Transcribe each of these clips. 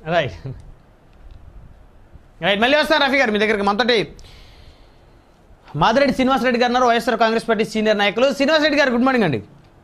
Right right మళ్ళీ వస్తాను రఫీ గారు మీ దగ్గరికి మనతోటి మాదిరెడ్డి శ్రీనివాసరెడ్డి గారు ఉన్నారు వైఎస్ఆర్ కాంగ్రెస్ పార్టీ సీనియర్ నాయకులు శ్రీనివాసరెడ్డి గారు గుడ్ మార్నింగ్ అండి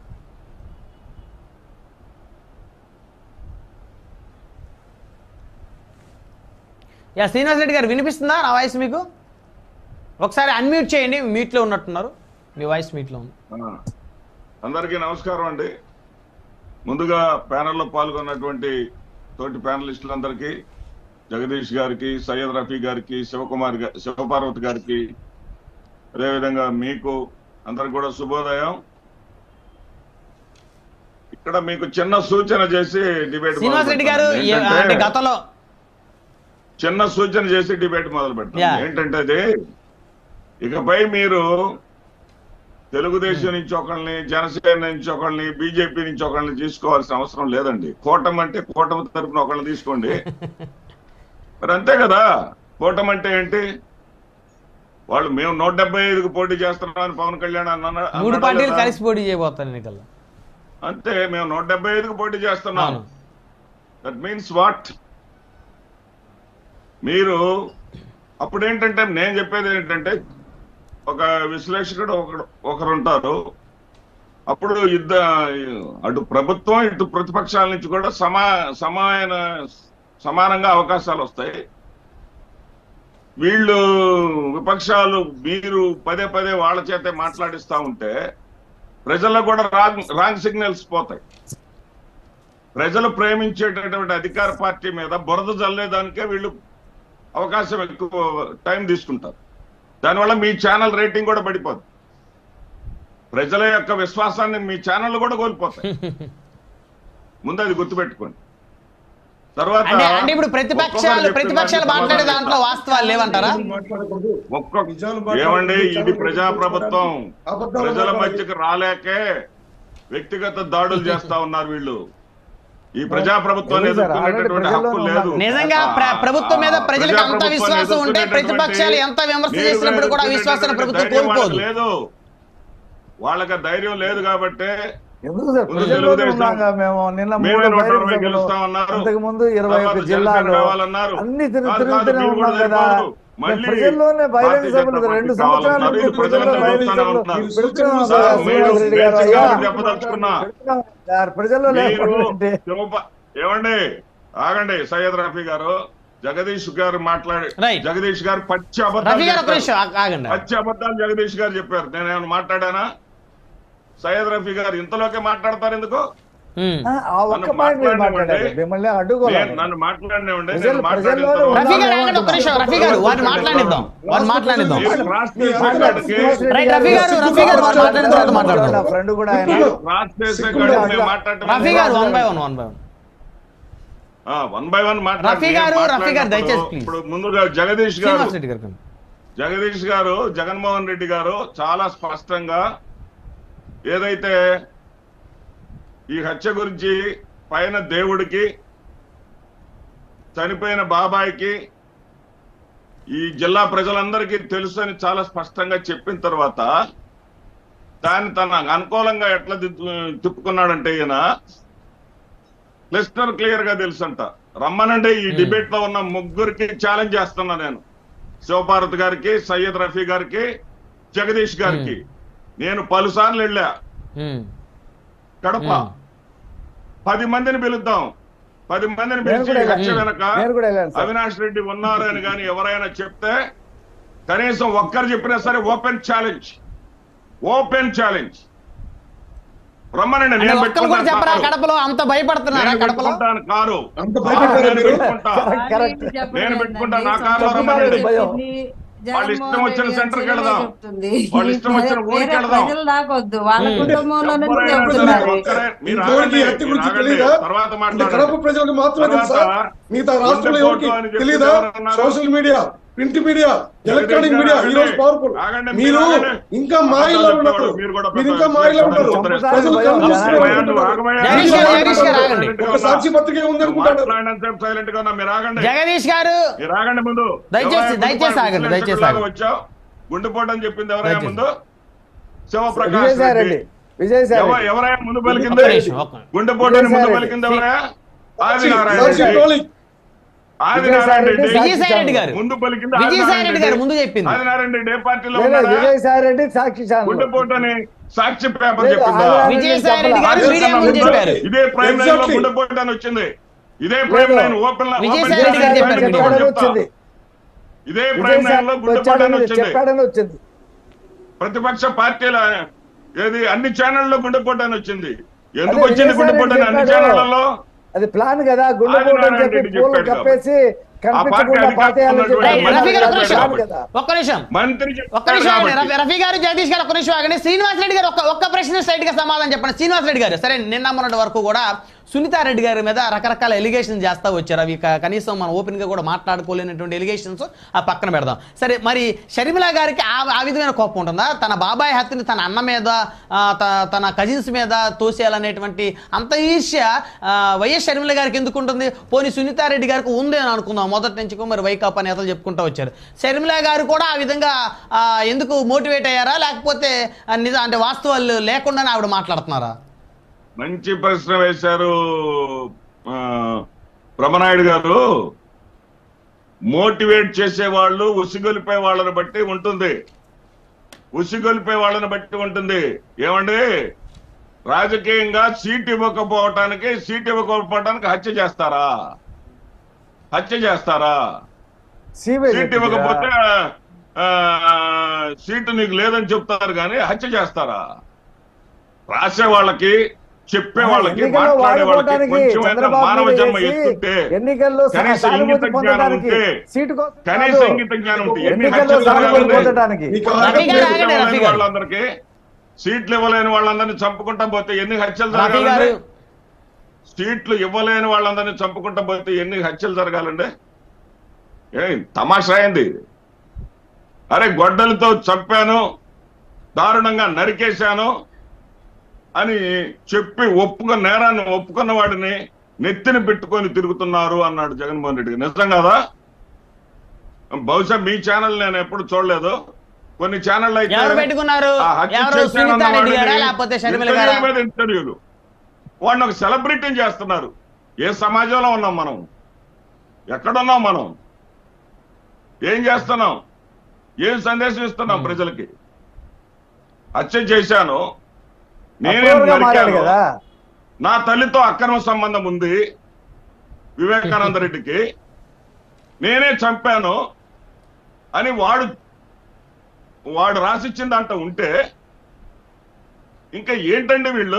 యా శ్రీనివాసరెడ్డి గారు వినిపిస్తుందా నా వాయిస్ మీకు ఒకసారి అన్మ్యూట్ చేయండి మ్యూట్లో ఉన్నట్టున్నారు మీ వాయిస్ మ్యూట్లో ఉంది ఆ, అందరికీ నమస్కారం అండి ముందుగా ప్యానెల్లో పాల్గొన్నటువంటి తోటి ప్యానలిస్టులందరికీ జగదీష్ గారికి సయ్యద్ రఫీ గారికి శివకుమార్ గా- శివపార్వతి గారికి అదేవిధంగా మీకు అందరికి కూడా శుభోదయం ఇక్కడ మీకు చిన్న సూచన చేసి డిబేట్ శ్రీనివాసరెడ్డి గారు ఏ- అంటే గతంలో చిన్న సూచన చేసి డిబేట్ మొదలు పెడతాం Yeah. ఏంటంటే అది ఇకపై మీరు తెలుగుదేశం నుంచి ఒకళ్ళని జనసేన నుంచి ఒకళ్ళని బీజేపీ నుంచి ఒకళ్ళని తీసుకోవాల్సిన అవసరం లేదండి కూటమి అంటే కూటమి తరపున ఒకళ్ళని తీసుకోండి మరి అంతే కదా కూటమి అంటే ఏంటి వాళ్ళు మేము నూట డెబ్బై ఐదుకు పోటీ చేస్తున్నామని పవన్ కళ్యాణ్ అన్న మూడు అన్నాడా పార్టీలు లేదా? కలిసి పోటీ చేయబోతాను ఎన్నికల్లో అంతే మేము నూట డెబ్బై ఐదుకు పోటీ చేస్తున్నాం అవును దట్ మీన్స్ వాట్ మీరు అప్పుడు ఏంటంటే నేను చెప్పేది ఏంటంటే ఒక విశ్లేషకుడు ఒకడు ఒకరు ఉంటారు అప్పుడు ఇద్ద అటు ప్రభుత్వం ఇటు ప్రతిపక్షాల నుంచి కూడా సమా సమాన సమానంగా అవకాశాలు వస్తాయి వీళ్ళు విపక్షాలు మీరు పదే పదే వాళ్ళ చేతే మాట్లాడిస్తా ఉంటే ప్రజల్లో కూడా రాంగ్ రాంగ్ సిగ్నల్స్ పోతాయి ప్రజలు ప్రేమించేటటువంటి అధికార పార్టీ మీద బురద జల్లేదానికే వీళ్ళు అవకాశం ఎక్కువ టైం తీసుకుంటారు దానివల్ల మీ ఛానల్ రేటింగ్ కూడా పడిపోతుంది ప్రజల యొక్క విశ్వాసాన్ని మీ ఛానల్ కూడా కోల్పోతాయి ముందు అది గుర్తుపెట్టుకోండి తర్వాత అంటే అంటే ఇప్పుడు ప్రతిపక్షాలు ఒక్కొక్కరు చెప్పిన ప్రతిపక్షాలు దానికి మాట్లాడే సమాధానం దాంట్లో వాస్తవాలు లేవంటారా మాట్లాడకూడదు ఒక్కొక్క నిజాలు మాట్లాడకూడదు. ఏమండి ఇది చాలా ప్రజా ప్రభుత్వం అబద్ధాలు ప్రజల మాట్లాడాలి. మధ్యకి రాలేకే వ్యక్తిగత దాడులు చేస్తా ఉన్నారు వీళ్ళు ఈ ప్రజా ప్రభుత్వాన్ని లేదు సార్, ఎదుర్కొనేటటువంటి ఆల్రెడీ హక్కు లేదు ప్రజల్లోనే నిజంగా ప్ర- ప్రభుత్వం మీద ప్రజలకు అంత ప్రజా విశ్వాసం ఉంటే ప్రభుత్వాన్ని ప్రతిపక్షాలు ఎంత విమర్శ మీరు చేసినప్పుడు కూడా ఆ విశ్వాసాన్ని ప్రభుత్వం ధైర్యం వాళ్ళకి కోల్పోదు లేదు వాళ్ళకి ధైర్యం లేదు కాబట్టి ఎందుకు సార్ ముందు ప్రజల్లోనే తెలుగుదేశం ఉన్నాగా మేము నిన్న మేమే మూడు నూట బహిరంగ అరవై సభలు, గెలుస్తామన్నారు. అంతకు ముందు ఇరవై తర్వాత ఒక్క జనసేన జిల్లాలు కావాలన్నారు. అన్ని తిరుగు కాదు, కాదు, తిరుగుతూనే మీరు కూడా ఉన్నాం కదా సరిపోదు. మళ్ళీ ప్రజల్లోనే బహిరంగ భారతీయ సభలు జనతా రెండు పార్టీ సంవత్సరాల కావాలన్నారు. నుంచి ఇది ప్రజల్లో ప్రజలందరూ బహిరంగ చూస్తూనే సభలు ఉన్నారు. పెడుతున్నాం సార్, కదా, మీరు శ్రీనివాస్ రెడ్డి గారు, బేసిక్గా అయ్యా. చెప్పదలుచుకున్నా. పెడుతున్నాం సార్, ప్రజల్లో మీరు లేకపోతే శివప- ఏమండి ఆగండి సయ్యద్ రఫీ గారు జగదీష్ గారు మాట్లాడి Right. జగదీష్ గారు పచ్చి రఫీ అబద్ధాలు గారు ఒక చెప్పారు. నిమిషం ఆ- ఆగండి పచ్చి అబద్ధాలు జగదీష్ గారు చెప్పారు నేను ఏమైనా మాట్లాడానా సయ్యద్ రఫీ గారు ఇంతలోకే మాట్లాడతారు ఎందుకు ఉమ్. ఆ, ఆ ఒక్క పాయింట్ మీరు మాట్లాడారు మిమ్మల్ని అడ్డుకోలేదు నేను- నన్ను మాట్లాడినండి ప్రజలు- నేను మాట్లాడిన ప్రజల్లోనే తర్వాత- రఫీ గారు ఆగండి ఒక్క నిమిషం రఫీ గారు వారిని మాట్లాడిద్దాం వారిని మాట్లాడిద్దాం మీరు రాష్ట్రీయ సంఘటనకి రైట్ రఫీ గారు రఫీ గారు వారు మాట్లాడిన తర్వాత మాట్లాడదాం ఫ్రెండ్ కూడా ఆయన రాష్ట్రీయ సిగ్గులు సంఘటనకి అట్లా. మాట్లాడటం Rafi garu one by one one by one one by one Rafi garu, Rafi గారు, దయచేసి please. ఇప్పుడు ముందుగా జగదీష్ గారు శ్రీనివాస్ రెడ్డి గారు జగదీష్ గారు జగన్మోహన్ రెడ్డి గారు చాలా స్పష్టంగా ఏదైతే ఈ హత్య గురించి పైన దేవుడికి చనిపోయిన బాబాయికి ఈ జిల్లా ప్రజలందరికీ తెలుసు అని చాలా స్పష్టంగా చెప్పిన తర్వాత దాన్ని తన అనుకూలంగా ఎట్లా దిద్దు- తిప్పుకున్నాడంటే ఈయన క్లిస్టర్ క్లియర్ గా తెలుసంట రమ్మనంటే ఈ డిబేట్ లో ఉన్న ముగ్గురికి ఛాలెంజ్ చేస్తున్నా నేను శివపార్వతి గారికి సయ్యద్ రఫీ గారికి జగదీష్ గారికి నేను పలుసార్లు వెళ్ళా ఉమ్. కడప Hmm. పది మందిని పిలుద్దాం పది మందిని నేను పిలిచి కూడా ఈ హత్య వెళ్ళాను. వెనక నేను కూడా వెళ్ళాను సార్ అవినాష్ రెడ్డి ఉన్నారు అని కానీ ఎవరైనా చెప్తే కనీసం ఒక్కరు చెప్పినా సరే ఓపెన్ ఛాలెంజ్ ఓపెన్ ఛాలెంజ్ రమ్మనండి అంటే నేను ఒక్కరు కూడా చెప్పరా పెట్టుకుంటాను కారు. కడపలో అంత భయపడుతున్నారా నేను కడపలో పెట్టుకుంటాను కారు అంత కారు భయపడ్డారా నేను మీరు? పెట్టుకుంటా. కరెక్ట్ నేను పెట్టుకుంటా, నా కార్లో రమ్మనండి. భయం. వాళ్ళ ఇష్టం వచ్చిన సెంటర్కి వెళదాం. వాళ్ళ ఇష్టం వచ్చిన ఊరికి వెళదాం. ప్రజలు నాకొద్దు వాళ్ళ ఉమ్. కుటుంబంలో నుంచి ఎవరైనా చెప్తున్నారు ఒక్కరే- మీరు ఇంతవరకు ఈ ఆగండి, హత్య గురించి మీరు ఆగండి. తెలీదా? తర్వాత అంటే మాట్లాడండి. కడప ప్రజలకు మాత్రమే తెలుసా తర్వాత మిగతా రాష్ట్రంలో గుండె ఎవరికి పోటు అని చెప్పి తెలీదా ఎవరన్నారు? Social media print media electronic గారు మీడియా ఈ ఆగండి. రోజు పవర్ఫుల్ ఆగండి, మీరు మీరు ఆగండి. ఇంకా మాయలో అబద్ధాలు ఉన్నారు చెప్పేవాడు, మీరు కూడా మీరు ఇంకా అబద్ధాలు మాయలో ఉన్నారు చెప్పేవాడు. ప్రజలు భయం. కళ్ళు మూసుకొని ఆగమయ్య, ఉంటున్నారు. ఆగమయ్య. జగదీష్ గారు, జగదీష్ గారు ఆగండి. ఒక సాక్షి పత్రిక ఉందనుకుంటాడు మాట్లాడినంతసేపు సైలెంట్ గా ఉన్నా మీరు ఆగండి జగదీష్ గారు మీరు ఆగండి ముందు దయచేసి- ఎవరైనా దయచేసి ఆగండి, దయచేసి విశ్లేషకులాగా ఆగండి. వచ్చావు గుండెపోటు అని చెప్పింది ఎవరైనా దయచేసి. ముందు శివప్రకాష్ విజయసాయి రెడ్డి రెడ్డి విజయసాయి ఎవ- రెడ్డి ఎవరైనా ముందు ఒక్క పలికింది నిమిషం, ఒక్క- గుండెపోటు అని ముందు విజయసాయి పలికింది ఎవరైనా సాక్షి ఆదినారాయణ సాక్షి రెడ్డి. ట్రోలింగ్ ఆదినారాయణ రెడ్డి విజయసాయి రెడ్డి గారు ముందు పలికింది విజయసాయి రెడ్డి గారు ముందు చెప్పింది ఆదినారాయణ రెడ్డి ఏ పార్టీలో లేదు, ఉన్నాడా విజయసాయి రెడ్డి సాక్షి ఛానల్ గుండెపోటని సాక్షి పేపర్ లేదు, చెప్పిందా ఆదినారాయణ విజయసాయి రెడ్డి గారు అదే మీడియా ముందు సమయంలో చెప్పారు ఇదే ప్రైమ్ లైన్ లో Exactly. గుండెపోటు అని వచ్చింది ఇదే ప్రైమ్ లేదు. లైన్ ఓపెన్ లో- విజయసాయి ఓపెన్ రెడ్డి గారు చేసి చెప్పారు మీకు మీడియా. చెప్తా. వచ్చింది ఇదే ప్రైమ్ లైన్ లో విజయసాయి గుండెపోటు అని వచ్చాడని వచ్చింది చెప్పాడని వచ్చింది ప్రతిపక్ష పార్టీల ఏది అన్ని ఛానల్లో గుండెపోటు అని వచ్చింది ఎందుకు అదే వచ్చింది విజయసాయి గుండెపోటు అని అన్ని రెడ్డి చెప్పాడు. ఛానళ్లలో అది ప్లాన్ కదా గుండెపోటు అని ఆదినారాయణ చెప్పి రెడ్డి పూలు చెప్పాడు కప్పేసి పార్టీ కనిపించకుండా అధికారంలో పాతేయాలని ఉన్నటువంటి రైట్, మంత్రి రఫీ గారు ఒక్క చెప్పాడు నిమిషం కాబట్టి. కదా ఒక్క నిమిషం మంత్రి ఒక్క నిమిషం చెప్పాడు ఆగండి. కాబట్టి. రఫీ- రఫీ గారు జగదీష్ గారు ఒక్క నిమిషం ఆగండి శ్రీనివాస్ రెడ్డి గారు ఒక్క ఒక్క ప్రశ్న స్ట్రైట్ గా సమాధానం చెప్పండి శ్రీనివాస్ రెడ్డి గారు సరే నిన్న మొన్నటి వరకు కూడా సునీతారెడ్డి గారి మీద రకరకాల ఎలిగేషన్స్ చేస్తా వచ్చారు అవి క- కనీసం మనం ఓపెన్ గా కూడా మాట్లాడుకోలేనటువంటి ఎలిగేషన్స్ ఆ పక్కన పెడదాం సరే మరి షర్మిల గారికి ఆ ఆ విధమైన కోపం ఉంటుందా తన బాబాయ్ హత్యని తన అన్న మీద ఆ, త- తన కజిన్స్ మీద తోసేయాలనేటువంటి అంత ఈర్ష్య ఆ, వైఎస్ షర్మిల గారికి ఎందుకు ఉంటుంది పోనీ సునీతారెడ్డి గారికి ఉంది అని అనుకుందాం మొదటి నుంచి కూడా మరి వైకాపా నేతలు చెప్పుకుంటూ వచ్చారు షర్మిల గారు కూడా ఆ విధంగా ఆ, ఎందుకు మోటివేట్ అయ్యారా లేకపోతే ఆ, నిజం అంటే వాస్తవాలు లేకుండానే ఆవిడ మాట్లాడుతున్నారా మంచి ప్రశ్న వేశారు ఆ, బ్రహ్మనాయుడు గారు మోటివేట్ చేసే వాళ్ళు ఉసిగొలిపే వాళ్ళని బట్టి ఉంటుంది ఉసిగొలిపే వాళ్ళని బట్టి ఉంటుంది ఏమండి రాజకీయంగా సీట్ ఇవ్వకపోవటానికి సీట్ ఇవ్వకపోవటానికి హత్య చేస్తారా హత్య చేస్తారా సీవే సీట్ ఇవ్వకపోతే ఆ, సీటు నీకు లేదని చెప్తారు కానీ హత్య చేస్తారా రాసే వాళ్ళకి చెప్పే వాళ్ళకి ఎన్నికల్లో మాట్లాడే వాళ్ళకి వాడుకోవడానికి కొంచెం ఏదైనా చంద్రబాబు మానవ మీద జన్మ చేసి ఎత్తుంటే ఎన్నికల్లో సహ- కనీస సానుభూతి ఇంగిత జ్ఞానం పొందడానికి ఉంటే సీటు కోసం కనీస కాదు. ఇంగిత జ్ఞానం ఉంటే ఎన్ని ఎన్నికల్లో హత్యలు సానుభూతి జరగాలండి? పొందడానికి మీకు రఫీ గారు సీట్లు ఆగండి, రఫీ ఇవ్వలేని గారు. వాళ్ళందరికీ సీట్లు ఇవ్వలేని వాళ్ళందరినీ చంపుకుంటా పోతే ఎన్ని హత్యలు రఫీ జరగాలండి గారు సీట్లు ఇవ్వలేని వాళ్ళందరినీ చంపుకుంటా పోతే ఎన్ని హత్యలు జరగాలండి ఏ తమాషా అయింది అరే గొడ్డలతో చంపాను దారుణంగా నరికేశాను అని చెప్పి ఒప్పుకున్న నేరాన్ని ఒప్పుకున్న వాడిని నెత్తిన పెట్టుకొని తిరుగుతున్నారు అన్నాడు జగన్మోహన్ రెడ్డి నిజం కదా బహుశా మీ ఛానల్ నేను ఎప్పుడు చూడలేదు కొన్ని ఛానల్ అయితే ఎవరు పెట్టుకున్నారు ఆ హత్య ఎవరు చేశానన్న సునీతారెడ్డి గారా వాడిని లేకపోతే షర్మిల ఇంటర్వ్యూల గారా మీద ఇంటర్వ్యూలు వాడిని ఒక సెలబ్రిటీని చేస్తున్నారు ఏ సమాజంలో ఉన్నాం మనం ఎక్కడున్నాం మనం ఏం చేస్తున్నాం ఏం సందేశం ఇస్తున్నాం ప్రజలకి హత్య చేశాను నేనే అప్రూవర్గా మారాడు నరికాను. కదా నా తల్లితో అక్రమ సంబంధం ఉంది వివేకానంద రెడ్డికి నేనే చంపాను అని వాడు వాడు రాసిచ్చిన దాంట్లో ఉంటే ఇంకా ఏంటండి వీళ్ళు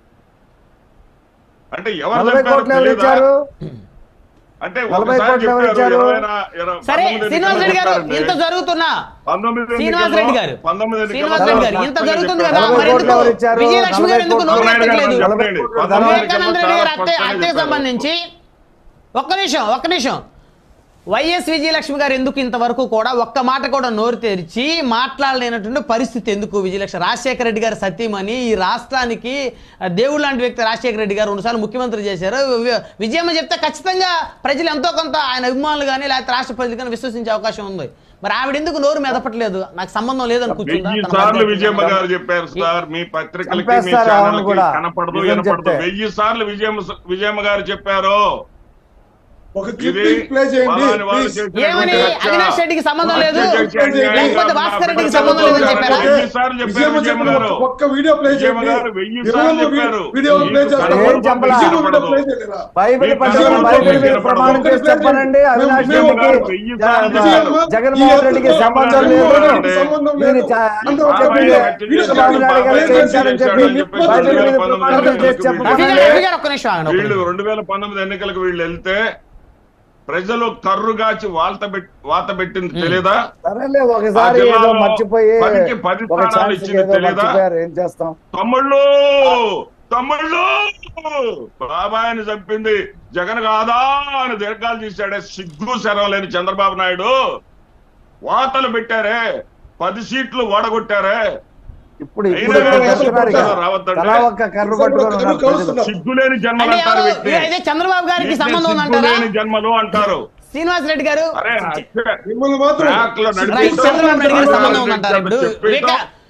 అంటే ఎవరు నలభై చెప్పారో కోట్లు ఎవరు తెలీదా? ఇచ్చారు అంటే నలభై ఒకసారి కోట్లు ఎవరు చెప్పారు ఇచ్చారు? ఇరవైన- ఇరవై- సరే పంతొమ్మిది శ్రీనివాస్ రెడ్డి గారు ఎన్నికల్లో ఇంత చెప్పారండి. జరుగుతున్నా పంతొమ్మిది శ్రీనివాస్ ఎన్నికల్లో- రెడ్డి గారు పంతొమ్మిది ఎన్నికల్లో శ్రీనివాస్ రెడ్డి గారు ఇంత స్పష్టంగా జరుగుతుంది చెప్పారు. కదా నలభై మరి కోట్లు ఎందుకు ఎవరు ఇచ్చారు? విజయలక్ష్మి గారు ఎందుకు నలభై నోరు కోట్లు ఎత్తట్లేదు ఎవరు నలభై చెప్పండి. కోట్లు పంతొమ్మిది వివేకానంద రెడ్డి గారు హత్య స్పష్టంగా హత్యకు చెప్పారు. సంబంధించి ఒక్క నిమిషం ఒక్క నిమిషం వైఎస్ విజయలక్ష్మి గారు ఎందుకు ఇంతవరకు కూడా ఒక్క మాట కూడా నోరు తెరిచి మాట్లాడలేనటువంటి పరిస్థితి ఎందుకు విజయలక్ష్మి రాజశేఖర రెడ్డి గారు సత్యమని ఈ రాష్ట్రానికి ఆ, దేవుడు లాంటి వ్యక్తి రాజశేఖర రెడ్డి గారు రెండుసార్లు ముఖ్యమంత్రి చేశారు వి- విజయమ్మ చెప్తే ఖచ్చితంగా ప్రజలు ఎంతో కొంత ఆయన అభిమానులు కానీ లేకపోతే రాష్ట్ర ప్రజలు కానీ విశ్వసించే అవకాశం ఉంది మరి ఆవిడ ఎందుకు నోరు మెదపట్లేదు నాకు సంబంధం లేదని కూర్చుందా వెయ్యి తన సార్లు భర్త విజయమ్మ ఎత్తుకున్నాడా? గారు చెప్పారు సార్ మీ పత్రికలకి మీ చంపేస్తారు ఆవిడని ఛానల్కి కూడా. కనపడదు నిజం వినపడదు చెప్తే. వెయ్యి సార్లు విజయమ్మ విజయమ్మ గారు చెప్పారు ఒక ఇది క్లిప్పింగ్ ప్లే చేయండి ఫలాని వాళ్ళు ప్లీజ్. చేసినటువంటి ఏమని హత్య. అవినాష్ రెడ్డికి సంబంధం హత్య లేదు చేసే అన్యాయం లేకపోతే కాదు. భాస్కర్ రెడ్డికి నా సంబంధం లేదని పెద్దలు చెప్పారా వెయ్యి సార్లు చెప్పారు విజయమ్మ విజయమ్మ చెప్పిన గారు ఒక్క వీడియో ప్లే విజయమ్మ చేయండి గారు వెయ్యి విజయమ్మ సార్లు వీడియో- చెప్పారు. వీడియో ప్లే మీకు చేస్తాం. ఏం చెప్పలా? విజయమ్మ వీడియో ప్లే కనపడదు. చేయలేరా? బైబిల్ మీకు పట్టిన సంబంధం బైబిల్ మీద లేదు. ప్రమాణం చేసి చెప్పనండి అవినాష్ మేము- రెడ్డికి వెయ్యి జ- సార్లు జ- చెప్పారు. జగన్మోహన్ రెడ్డికి సంబంధం లేదు లేదు. సంబంధం ఈయన లేదు. చ- అంత చెప్పి బాబాయ్ వీడు హత్య స్వామి నాయుడు గారు చేశాడు, చేశారని చెప్పి చేశాడు అని చెప్పి బైబిల్ మీద పంతొమ్మిది ప్రమాణం వందల చేసి ఎనభై రఫీ చెప్పనండి గారు, రఫీ గారు ఒక్క నిమిషం ఆగండి, ఒక్క వీళ్ళు నిమిషం. రెండు వేల పంతొమ్మిది ఎన్నికలకు వీళ్ళు వెళ్తే ప్రజలు కర్రుగాచి వాల్త పెట్టి వాత పెట్టింది తెలియదా సరేలే ఒకసారి ఆ ఏదో జిల్లాలో మర్చిపోయి పదికి పది ఒక స్థానాలు ఛాన్స్ ఇచ్చింది ఏదో తెలీదా? మర్చిపోయారు ఏం చేస్తాం తమ్ముళ్ళు తమ్ముళ్ళు బాబాయిని చంపింది జగన్ కాదా అని దీర్ఘాలు తీశాడే సిగ్గు శరం లేని చంద్రబాబు నాయుడు వాతలు పెట్టారే పది సీట్లు ఓడగొట్టారే ఇప్పుడు అయినా ఇప్పుడు కానీ చేస్తున్నారు ఇక. రావద్దంటే? తలా ఒక్క కర్రు పట్టుకొని ఉన్నారు ప్రజలు. కలుస్తున్నారు. సిగ్గులేని జన్మలు అంటే అంటారు ఎవరు వీటిని. అయితే చంద్రబాబు గారికి వీటిని సంబంధం ఉందంటారా సిగ్గులేని జన్మలు అంటారు శ్రీనివాస్ రెడ్డి గారు అరే హత్య- మిమ్మల్ని మాత్రం ట్రాక్ లో నడిపి- రైట్ చంద్రబాబు నాయుడు గారికి సంబంధం ఉందంటారా ఇప్పుడు చెప్పేయటం. వివేక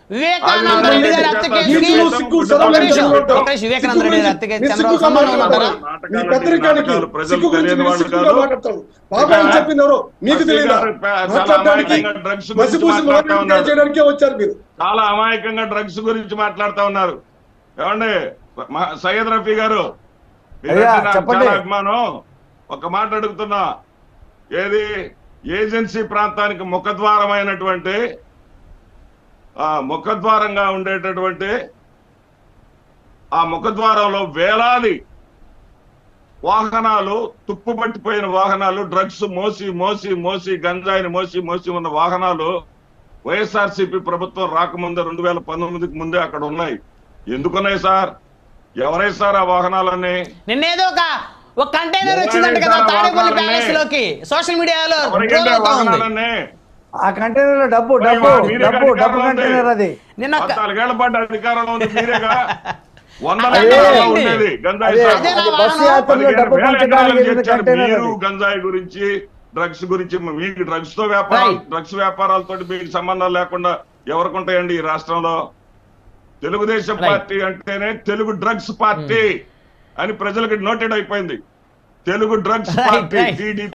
వివేకానంద రెడ్డి గారి హత్య కేసుకి నీకు సిగ్గు ఒక సదనం నిమిషం, ఎందుకు ఉంటావు? ఒక నిమిషం, వివేకానంద రెడ్డి గారి హత్య కేసు మీరు చంద్రబాబు సిగ్గుగా సంబంధం ఉందంటారా మాట్లాడతారు. మీ పెద్దరికానికి సిగ్గు గురించి మీరు సిగ్గుగా మాట్లాడతారు బాబా అని చెప్పింది ఎవరు మీకు అసలు తెలియదా గారు పే- చాలా మాట్లాడడానికి అమాయకంగా drugs గురించి మసిపూసి మాట్లాడుతా మాట్లాడి ఉన్నారు. చేయడానికే వచ్చారు మీరు చాలా అమాయకంగా డ్రగ్స్ గురించి మాట్లాడుతా ఉన్నారు ఏమండి మా- సయ్యద్ రఫీ గారు మీరంటే అయ్యా, నాకు చెప్పండి. చాలా అభిమానం ఒక మాట అడుగుతున్నా ఏది ఏజెన్సీ ప్రాంతానికి ముఖద్వారమైనటువంటి ఆ ముఖద్వారంగా ఉండేటటువంటి ఆ ముఖద్వారంలో వేలాది వాహనాలు తుప్పు పట్టిపోయిన వాహనాలు డ్రగ్స్ మోసి మోసి మోసి గంజాయిని మోసి మోసి ఉన్న వాహనాలు వైఎస్ఆర్సీపీ ప్రభుత్వం రాకముందే రెండు వేల పంతొమ్మిదికి ముందే అక్కడ ఉన్నాయి ఎందుకున్నాయి సార్ ఎవరై సార్ ఆ వాహనాలన్నీ నిన్నేదో ఒక ఒక కంటైనర్ ఎవరైనా వచ్చిందంట కదా చాలా తాడేపల్లి వాహనాలనే. ప్యాలెస్ లోకి సోషల్ మీడియాలో ఎవరికంటే ట్రోల్ అవుతా ఉంది వాహనాలన్నీ ఆ కంటైనర్ లో డబ్బు మరి డబ్బు మీరే డబ్బు డబ్బు అధికారంలో ఉంది. కంటైనర్ అది నిన్న ఒక- పద్నాలుగేళ్ల పాటు అధికారంలో ఉంది మీరేగా వందల అదే ఎకరాల్లో అండి. ఉండేది గంజాయి అదే సాగు. అదే నా అది బస్సు వాహనం. యాత్రలో పదిహేను డబ్బు వేల ఎకరాలు పంచడానికి వెళ్ళిన చేశారు కంటైనర్ మీరు అది గంజాయి గురించి డ్రగ్స్ గురించి మీకు డ్రగ్స్ తో వ్యాపారాలు Right. డ్రగ్స్ వ్యాపారాలతో మీకు సంబంధాలు లేకుండా ఎవరికి ఉంటాయండి ఈ రాష్ట్రంలో తెలుగుదేశం Right. పార్టీ అంటేనే తెలుగు డ్రగ్స్ పార్టీ అని ప్రజలకు నోటెడ్ అయిపోయింది Telugu drugs Right, party right. TDP